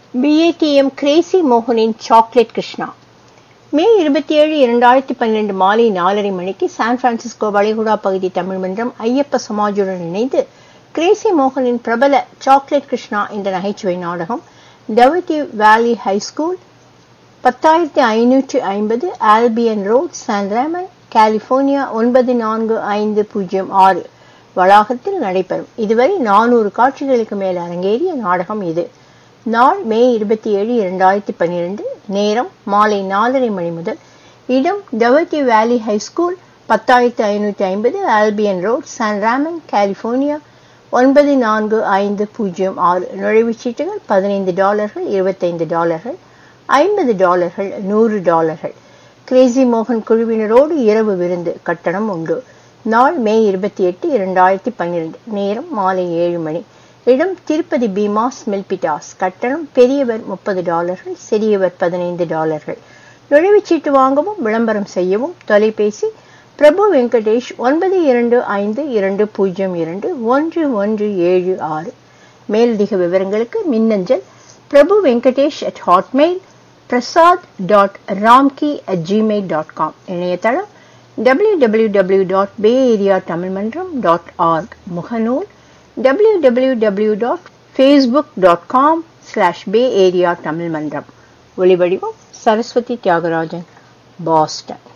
BADM Crazy மோகனின் chocolate Krishna மே இருபத்தி ஏழு இரண்டாயிரத்தி பன்னிரண்டு மாலை நாலரை மணிக்கு சான் பிரான்சிஸ்கோ வளைகுடா பகுதி தமிழ் மன்றம் ஐயப்ப சமாஜுடன் இணைந்து கிரேசி மோகனின் பிரபல சாக்லேட் கிருஷ்ணா என்ற நகைச்சுவை நாடகம் டெவட்டிவ் வேலி ஹைஸ்கூல் பத்தாயிரத்தி ஐநூற்று ஐம்பது Albion road San Ramon California ஒன்பது நான்கு ஐந்து பூஜ்ஜியம் ஆறு வளாகத்தில் நடைபெறும் இதுவரை நானூறு காட்சிகளுக்கு மேல் அரங்கேறிய நாடகம் இது நாள் மே இருபத்தி ஏழு இரண்டாயிரத்தி பன்னிரண்டு நேரம் மாலை நாலரை மணி முதல் இடம் டவர்டி வேலி ஹைஸ்கூல் பத்தாயிரத்தி ஐநூற்றி ஐம்பது Albion road San Ramon California ஒன்பது நான்கு ஐந்து பூஜ்ஜியம் ஆறு நுழைவுச் சீட்டுகள் பதினைந்து டாலர்கள் இருபத்தைந்து டாலர்கள் ஐம்பது டாலர்கள் நூறு டாலர்கள் கிரேசி மோகன் குழுவினரோடு இரவு விருந்து கட்டணம் உண்டு நாள் மே இருபத்தி எட்டு இரண்டாயிரத்தி பன்னிரண்டு நேரம் மாலை ஏழு மணி இடம் திருப்பதி பீமாஸ் மில்பிட்டாஸ் கட்டணம் பெரியவர் முப்பது டாலர்கள் சிறியவர் பதினைந்து டாலர்கள் நுழைவுச்சீட்டு வாங்கவும் விளம்பரம் செய்யவும் தொலைபேசி பிரபு வெங்கடேஷ் ஒன்பது இரண்டு ஐந்து இரண்டு பூஜ்ஜியம் இரண்டு ஒன்று ஒன்று ஏழு ஆறு மேலதிக விவரங்களுக்கு மின்னஞ்சல் Prabhu Venkatesh at Hotmail Prasad dot Ramki at Gmail dot com இணையதளம் W W W dot bay area Tamil Manram dot arc முகநூல் www.facebook.com slash Bay Area Tamil மன்றம் ஒளிவடிவம் சரஸ்வதி தியாகராஜன் பாஸ்டன்